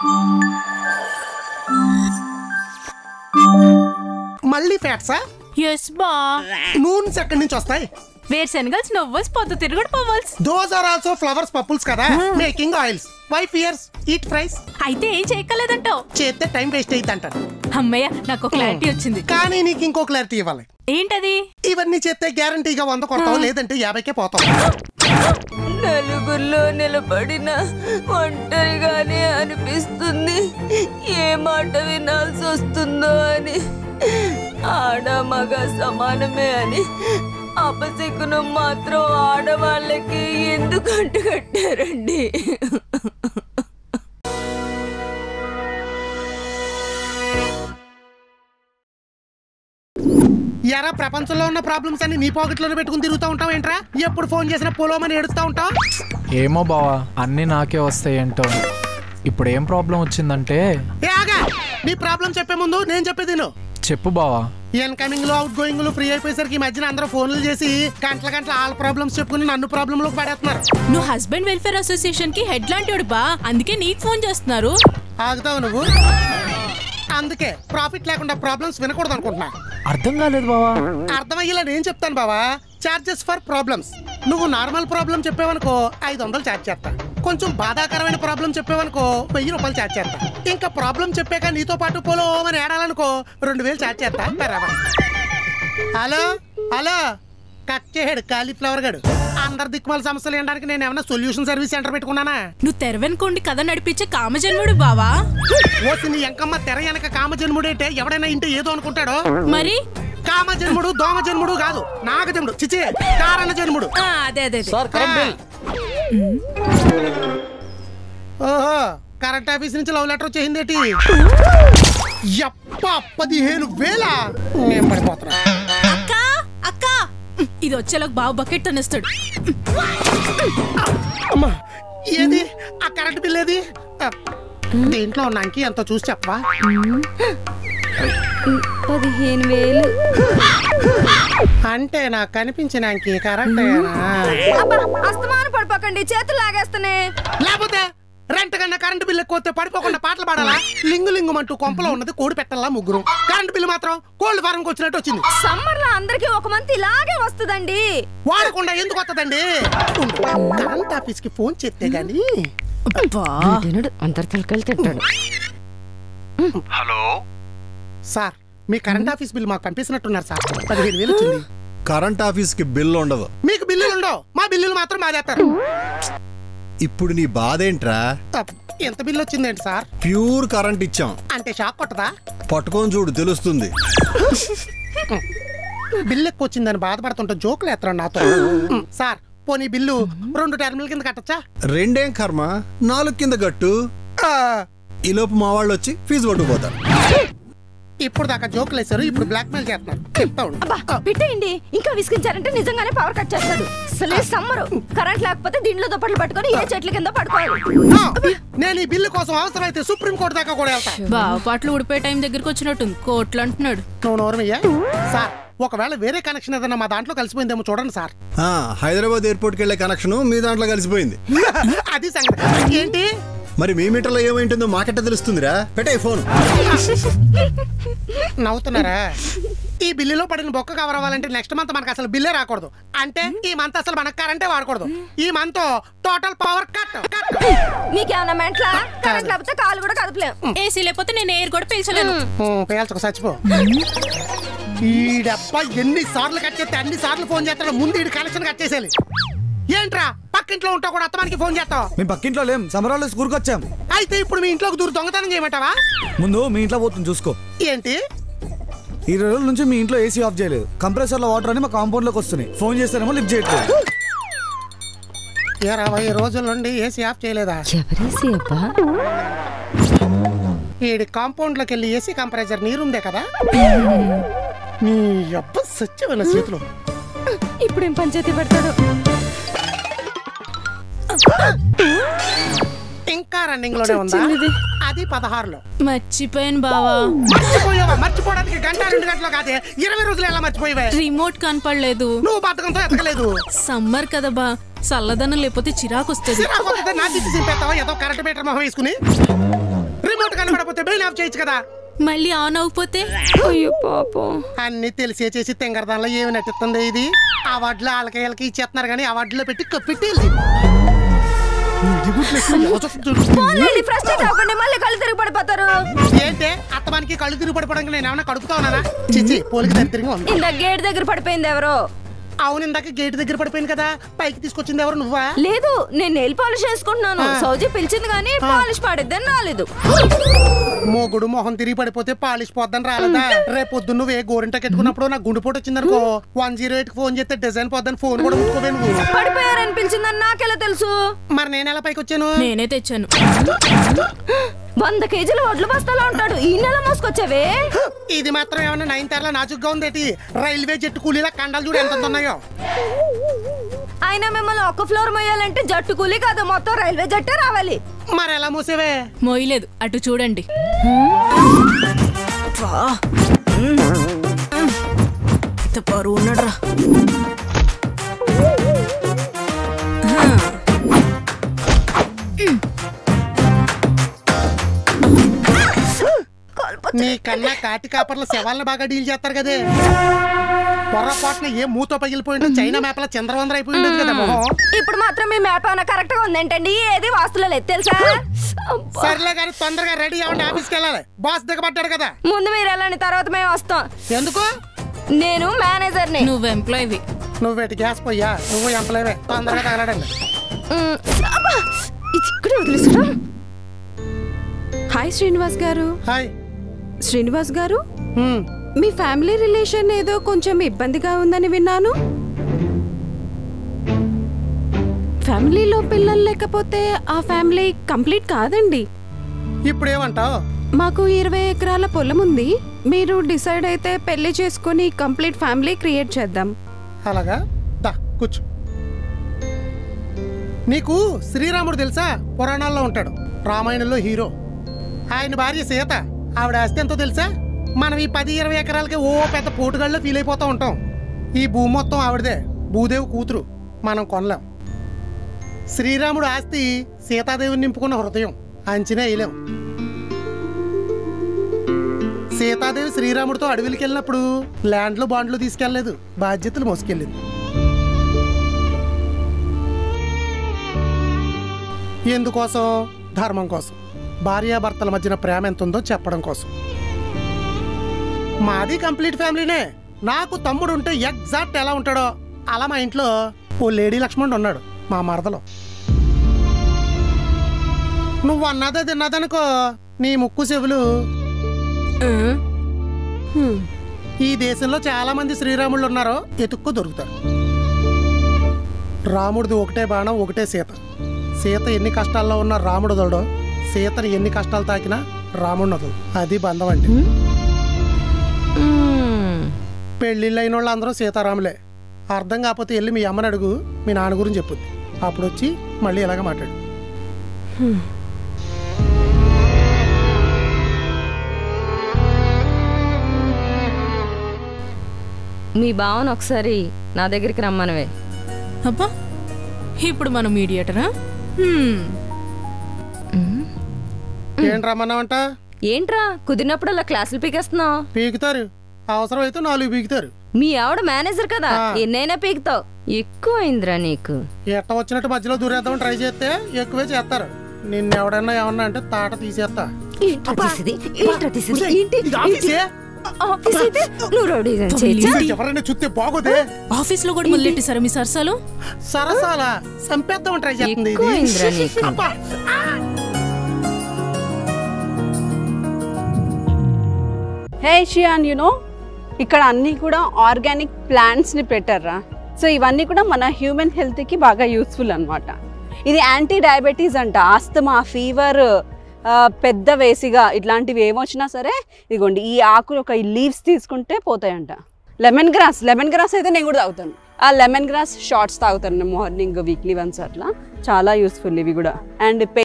మళ్ళీ ఫ్యాట్సా ఎస్ బా నూనెస్ ఎక్కడి నుంచి వస్తాయి వేరుశనగల్స్ నవ్వల్స్ పొద్దు తిరుగుడు పోవల్స్ దోస్ ఆర్ ఆల్సో ఫ్లవర్స్ పప్పుల్స్ కదా making oils wife years eat fries అయితే ఏం చేయక్కలేదంటావు చేస్తే టైం వేస్ట్ అయ్యింది అంటారు అమ్మయ్య నాకు క్లారిటీ వచ్చింది కానీ నీకు ఇంకో క్లారిటీ ఇవ్వాలి ఏంటది ఇవన్నీ చేస్తే గ్యారంటీగా వంద కొడతావు లేదంటే యాభైకే పోతావు నలుగురిలో నిలబడిన ఒంటరిగానే అనిపిస్తుంది ఏ మాట వినాల్సి వస్తుందో అని ఆడ మగ సమానమే అని అపశకునం మాత్రం ఆడవాళ్ళకి ఎందుకు అంటుకట్టారండి ఎరా ప్రపంచంలో ఉన్న ప్రాబ్లమ్స్ అన్ని నీ పాకెట్లోనే పెట్టుకుని తిరుగుతూ ఉంటావు ఏంట్రా ఎప్పుడు ఫోన్ చేసినా పొలోమని ఏడుస్తూ ఉంటావు ఏమో బావా అన్నీ నాకే వస్తాయి ఏంటో ఇప్పుడు ఏం ప్రాబ్లం వచ్చిందంటే ఏ ఆగా నీ ప్రాబ్లం చెప్పే ముందు నేను చెప్పేది నువ్వు చెప్పు బావా ఇన్కమింగ్ లో అవుట్ గోయింగ్ లో ఫ్రీ అయిపోయేసరికి ఈ మధ్యన అందరూ ఫోన్లు చేసి గంటల గంటల వాళ్ళ ప్రాబ్లమ్స్ చెప్పుకుని నన్ను ప్రాబ్లం లోకి పడేస్తున్నారు నువ్వు హస్బెండ్ వెల్ఫేర్ అసోసియేషన్ కి హెడ్ లాంటి బా అందుకే నీకు ఫోన్ చేస్తున్నారు ఆగుతావు నువ్వు అందుకే ప్రాఫిట్ లేకుండా ప్రాబ్లమ్స్ వినకూడదు అనుకుంటున్నా అర్థం కాలేదు బావా అర్థమయ్యేలా నేను చెప్తాను బావా చార్జెస్ ఫర్ ప్రాబ్లమ్స్ నువ్వు నార్మల్ ప్రాబ్లం చెప్పావనుకో ఐదు వందలు ఛార్జ్ చేస్తా కొంచెం బాధాకరమైన ప్రాబ్లం చెప్పావనుకో వెయ్యి రూపాయలు ఛార్జ్ చేస్తా ఇంకా ప్రాబ్లం చెప్పాక నీతో పాటు పోలో అని ఏడాలనుకో రెండు వేలు ఛార్జ్ చేస్తా బరాబర్ హలో హలో కట్ చేయడు కాలీఫ్లవర్ గడు అందరి దిక్కుమాల సమస్యలు ఏంటడానికి నేను ఏమైనా సొల్యూషన్ సర్వీస్ సెంటర్ పెట్టుకున్నానా నువ్వు తెరవెనుకోండి కథ నడిపించే కామజన్ముడు బావా ఓసి నీ ఎంకమ్మ తెర వెనక కామజన్ముడేంటే ఎవడైనా ఇంటే ఏదో అనుకుంటాడో మరి కామజన్ముడు దోమజన్ముడు కాదు నాగజన్ముడు చిచే కారణ జన్ముడు ఆ, అదే అదే అదే. సార్ కరెంట్ బిల్ ఓహో కరెంట్ ఆఫీస్ నుంచి లవ్ లెటర్ వచ్చేసిందేటి యప్ప పదిహేను వేల నేను పడిపోతున్నా అక్క అక్క ఇది వచ్చేలోకి బావ బకెట్ తనేస్తాడు అమ్మా ఏది ఆ కరెంట్ బిల్ ఏది ఆ, దీంట్లో ఉన్న అంకి ఎంతో చూసి చెప్పవా పదిహేను వేలు అంటే నాకు కనిపించిన అంకి కరెక్ట్ అస్తమానం పడిపోకండి చేతులు లాగేస్తానే లేకపోతే రెంట్ కన్నా కరెంట్ బిల్ ఎక్కువ వస్తే పడిపోకుండా పాటలు పాడాలా లింగు లింగుమంటూ కొంపలో ఉన్నది కోడి పెట్టాలా ముగ్గురు కరెంట్ బిల్ మాత్రం కోల్డ్ ఫారంకి వచ్చినట్టు వచ్చింది సమ్మర్ లో అందరికి ఒక మంత్ ఇలాగే వస్తుందండి వాడకుండా ఎందుకు వస్తుందండి కరెంట్ ఆఫీస్ కి ఫోన్ చేస్తే గానీ అబ్బా. తినడు అందరి తలకెళ్ళి తింటాడు సార్ మీ కరెంట్ ఆఫీస్ బిల్ మాకు పంపిస్తున్నట్టున్నారు సార్ పదిహేను వేలు వచ్చింది కరెంట్ ఆఫీస్ కి బిల్ ఉండదు మీకు బిల్లులు ఉండవు మా బిల్లులు మాత్రం మాదేస్తారు ఇప్పుడు నీ బాధ ఏంట్రా అప్, ఎంత బిల్లు వచ్చిందేంటి సార్ ప్యూర్ కరెంట్ ఇచ్చాం అంటే షాక్ కొట్టదా పట్టుకొని చూడు తెలుస్తుంది బిల్లు ఎక్కువ వచ్చిందని బాధపడుతుంటే జోకులు ఎత్తరా నాతో ఉమ్, సార్ పోనీ బిల్లు రెండు టర్మినల్ కింద కట్టచ్చా రెండేం కర్మ నాలుగు కింద గట్టు ఈలోపు మా వాళ్ళు వచ్చి ఫీజు పట్టుకుపోతారు ఇప్పుడు దాకా జోకులు వేశారు ఇప్పుడు బ్లాక్ మెయిల్ చేస్తున్నారు చెప్తా ఉండు అబ్బా పెట్టేయండి ఇంకా విసిగించారంటే నిజంగానే పవర్ కట్ చేస్తాడు అసలే సమ్మరు కరెంట్ లేకపోతే దీంట్లో దుప్పట్లు పట్టుకొని ఏ చెట్ల కింద పడుకోవాలి ఆ, నేను ఈ బిల్లు కోసం అవసరమైతే సుప్రీం కోర్టు దాకా కూడా వెళ్తా బావ పాటలు ఊడిపోయే టైం దగ్గరికి వచ్చినట్టుంది కోట్లు అంటున్నాడు నువ్వు నోరమయ్యా సార్ ఒకవేళ వేరే కనెక్షన్ ఏదైనా మా దాంట్లో కలిసిపోయిందేమో చూడండి సార్ ఆ, హైదరాబాద్ ఎయిర్పోర్ట్కి వెళ్ళే కనెక్షన్ మీ దాంట్లో కలిసిపోయింది అది సంగతి ఏంటి మరి మీ మీటర్లో ఏమైంటుందో మాకెట్ట తెలుస్తుందిరా పెట్టే ఫోన్ నవ్వుతున్నారా ఈ బిల్లులో పడిన బొక్క కవర్ అవ్వాలంటే నెక్స్ట్ మంత్ మనకు అసలు బిల్లే రాకూడదు అంటే ఈ మంత్ అసలు మనకు కరెంటే వాడకూడదు ఈ month total power cut cut మీకేమన్నా మెంట్లా కరెంట్ లేకపోతే కాలు కూడా కదపలేం ఏసీ లేకపోతే నేను ఎయిర్ కూడా పీల్చలేను పేల్చక చచ్చిపో ఈ డబ్బా ఎన్ని సార్లు కట్ చేస్తే అన్ని సార్లు ఫోన్ చేస్తాడు ముందు ఈ కనెక్షన్ కట్ చేసేయాలి ఏంట్రా పక్కింట్లో ఉంటా కూడా అత్తమానికి ఫోన్ చేస్తావు మేము పక్కింట్లో లేం సమరాలు స్కూర్కి వచ్చాం అయితే ఇప్పుడు మీ ఇంట్లోకి దూరు దొంగతనం చేయమంటావా ముందు మీ ఇంట్లో పోతుంది చూసుకో ఏంటి ఈ రోజుల నుంచి మీ ఇంట్లో ఏసీ ఆఫ్ చేయలేదు కంప్రెసర్లో వాటర్ అని మా కాంపౌండ్ లోకి వస్తున్నాయి ఫోన్ చేస్తారేమో లిఫ్ట్ చేయట్లేదు ఇరవై రోజుల నుండి ఏసీ ఆఫ్ చేయలేదా ఎవరేసి అబ్బా ఈడి కాంపౌండ్ లోకి వెళ్ళి ఏసీ కంపరేచర్ నీరుందే కదా నీ అబ్బ సత్యమైన చేతిలో ఇప్పుడేం పంచాయతీ పెడతాడు ఇంకా రన్నింగ్ లోనే ఉందా అది పదహారులో మర్చిపోయాను బావా మర్చిపోయావా మర్చిపోవడానికి గంట రెండు గంటలు కాదే ఇరవై రోజులు ఎలా మర్చిపోయావే రిమోట్ కనపడలేదు నువ్వు బతకంతో ఎతకలేదు సమ్మర్ కదా బా చల్లదనం లేకపోతే చిరాకు వస్తుంది సిరాకొస్తే నా తిట్టి చింపేస్తావా ఏదో కరెంట్ మీటర్ మొహం వేసుకుని రిమోట్ కనబడపోతే బెయిల్ ఆఫ్ చేయొచ్చు కదా మళ్ళీ ఆన్ అవ్వకపోతే అయ్యో పాపం అన్ని తెలిసే చేసి తెంగరదానిలో ఏమి నటిస్తుంది ఇది అవార్డులు వాళ్ళకి వీళ్ళకి ఇచ్చేస్తున్నారు కానీ అవార్డులో పెట్టి కప్పెట్టి పోన్లేండి, ఫ్రస్ట్రేట్ అవ్వకండి మళ్ళీ కళ్ళు తిరిగి పడిపోతారు ఏంటే అత్తమానికి కళ్ళు తిరిగి పడిపోవడానికి నేను ఏమైనా కడుపుతా ఉన్నానా చిచ్చి పోలికి దరిద్రంగా ఉంది ఇంత గేట్ దగ్గర పడిపోయింది ఎవరో అవును ఇందాక గేట్ దగ్గర పడిపోయింది కదా పైకి తీసుకొచ్చింది ఎవరు నువ్వా లేదు నేను నెయిల్ పాలిష్ వేసుకుంటున్నాను సౌజీ పిలిచింది కానీ పాలిష్ పాడిద్దని రాలేదు మోగుడు మొహం తిరిగి పడిపోతే పాలిష్ పోద్దని రాలేదా రేపు పొద్దున్న నువ్వు ఏ గోరింట కట్టుకున్నప్పుడు నాకు గుండెపోటు వచ్చిందనుకో వన్ జీరో ఎయిట్ ఫోన్ చేస్తే డిజైన్ పోద్దని ఫోన్ కూడా ముట్టుకోవే నువ్వు పడిపోయారని పిలిచిందని నాకెలా తెలుసు మరి నేను ఎలా పైకి వచ్చాను నేనే తెచ్చాను వంద కేజీల వడ్లు బస్తాలో ఉంటాడు ఈ నెల మోసుకొచ్చావే ఇది మాత్రం ఏమన్నా నైన్ తెరల నాజుగ్గా ఉందేటి రైల్వే జట్టు కూలీల కండాలు చూడు ఎంత ఉన్నాయో అయినా మిమ్మల్ని ఒక్క ఫ్లోర్ మొయ్యాలంటే జట్టు కూలి కాదు మొత్తం రైల్వే జట్టే రావాలి మరి ఎలా మూసేవే మోయలేదు అటు చూడండి ఇంత బరువు ఉన్నాడురా నీ కన్నా కాటి కాపర్ల శవాలను బాగా డీల్ చేస్తారు కదే పొరపాటున ఏ మూతో పగిలిపోయిందో చైనా మ్యాప్ల చంద్రవందర అయిపోయి ఉండేది కదా మొహం ఇప్పుడు మాత్రం మీ మ్యాప్ ఏమైనా కరెక్ట్ గా ఉందేంటండి ఏది వాస్తులో లేదు తెలుసా అబ్బా. సర్లే కానీ తొందరగా రెడీ అవ్వండి ఆఫీస్కి వెళ్ళాలి బాస్ దిగబడ్డాడు కదా ముందు మీరు వెళ్ళండి తర్వాత మేము వస్తాం ఎందుకు నేను మేనేజర్ని నువ్వు ఎంప్లాయీవి నువ్వు వెటి గ్యాస్ పోయా నువ్వు ఎంపలేవే తొందరగా తగలడండి ఉమ్, అబ్బా, ఇది ఇక్కడే వదిలేసారా హాయ్ శ్రీనివాస్ గారు హాయ్ శ్రీనివాస్ గారు హ్మ్. మీ ఫ్యామిలీ రిలేషన్ ఏదో కొంచెం ఇబ్బందిగా ఉందని విన్నాను ఫ్యామిలీలో పిల్లలు లేకపోతే ఆ ఫ్యామిలీ కంప్లీట్ కాదండి ఇప్పుడు ఏమంటావు మాకు ఇరవై ఎకరాల పొలం ఉంది మీరు డిసైడ్ అయితే పెళ్లి చేసుకొని కంప్లీట్ ఫ్యామిలీ క్రియేట్ చేద్దాం అలాగా దా కూర్చో నీకు శ్రీరాముడు తెలుసా పురాణాల్లో ఉంటాడు రామాయణంలో హీరో ఆయన భార్య సీత ఆవిడ ఆస్తి ఎంతో తెలుసా మనం ఈ పది ఇరవై ఎకరాలకి ఓ పెద్ద పోటుగాళ్ళలో ఫీల్ అయిపోతూ ఉంటాం ఈ భూమి మొత్తం ఆవిడదే భూదేవి కూతురు మనం కొనలేం శ్రీరాముడు ఆస్తి సీతాదేవిని నింపుకున్న హృదయం అంచనా వేయలేం సీతాదేవి శ్రీరాముడితో అడవికి వెళ్ళినప్పుడు ల్యాండ్లు బాండ్లు తీసుకెళ్లలేదు బాధ్యతలు మోసుకెళ్ళింది ఎందుకోసం ధర్మం కోసం భార్యాభర్తల మధ్యన ప్రేమ ఎంత ఉందో చెప్పడం కోసం మాది కంప్లీట్ ఫ్యామిలీనే నాకు తమ్ముడు ఉంటే ఎగ్జాక్ట్ ఎలా ఉంటాడో అలా మా ఇంట్లో ఓ లేడీ లక్ష్మణుడు ఉన్నాడు మా మరదలో నువ్వు అన్నదే తిన్నదనుకో నీ ముక్కు చెవులు హ్మ్. ఈ దేశంలో చాలా మంది శ్రీరాముళ్ళు ఉన్నారో ఎతుక్కు దొరుకుతారు రాముడిది ఒకటే బాణం ఒకటే సీత సీత ఎన్ని కష్టాల్లో ఉన్న రాముడు వదలడు సీతని ఎన్ని కష్టాలు తాకినా రాముడు వదలడు అది బంధం అంటే మ్మ్. పెళ్ళిళ్ళు అయిన వాళ్ళు అందరూ సీతారాములే అర్థం కాకపోతే వెళ్ళి మీ అమ్మని అడుగు మీ నాన్న గురించి చెప్పుద్ది అప్పుడు వచ్చి మళ్ళీ ఇలాగ మాట్లాడు మీ బావను ఒకసారి నా దగ్గరికి రమ్మనవే అబ్బా ఇప్పుడు మనం మీడియేటరా హ్మ్. ఏంటి రమ్మన్నావంట ఏంట్రా కుదిరినప్పుడు అలా క్లాసులు పీకేస్తున్నావు పీకుతారు అవసరం అయితే నాలుగు పీకుతారు మీ ఆవిడ మేనేజర్ కదా ఆ. ఎన్నైనా పీకుతావు ఎక్కువైందిరా నీకు ఎట్ట వచ్చినట్టు మధ్యలో దూరేద్దామని ట్రై చేస్తే ఎక్కువే చేస్తారు నిన్ను ఎవడన్నా ఏమన్నా అంటే తాట తీసేస్తా ఏంట్రా తీసేది? ఏంట్రా తీసేది? ఏంటి? ఇది ఆఫీసే? ఆఫీస్ అయితే నువ్వు రౌడీజం చేయొచ్చా? ఇది ఎవరైనా చూస్తే బాగోదే ఆఫీస్ లో కూడా మొదలెట్టేశారా మీ సరసాలు సరసాల చంపేద్దామని ట్రై చేస్తుంది ఇది. ఎక్కువైందిరా నీకు. అబ్బా. హే షియాన్ యునో ఇక్కడ అన్నీ కూడా ఆర్గానిక్ ప్లాంట్స్ని పెట్టారా సో ఇవన్నీ కూడా మన హ్యూమన్ హెల్త్కి బాగా యూస్ఫుల్ అన్నమాట ఇది యాంటీ డయాబెటీస్ అంట ఆస్తమా ఫీవర్ పెద్ద వేసిగా ఇట్లాంటివి ఏమొచ్చినా సరే ఇదిగోండి ఈ ఆకులు ఒక లీవ్స్ తీసుకుంటే పోతాయంట లెమన్ గ్రాస్ లెమన్ గ్రాస్ అయితే నేను కూడా తాగుతాను ఆ లెమన్ గ్రాస్ షార్ట్స్ తాగుతాను మార్నింగ్ వీక్లీ వన్స్ అట్లా చాలా యూస్ఫుల్ ఇవి కూడా అండ్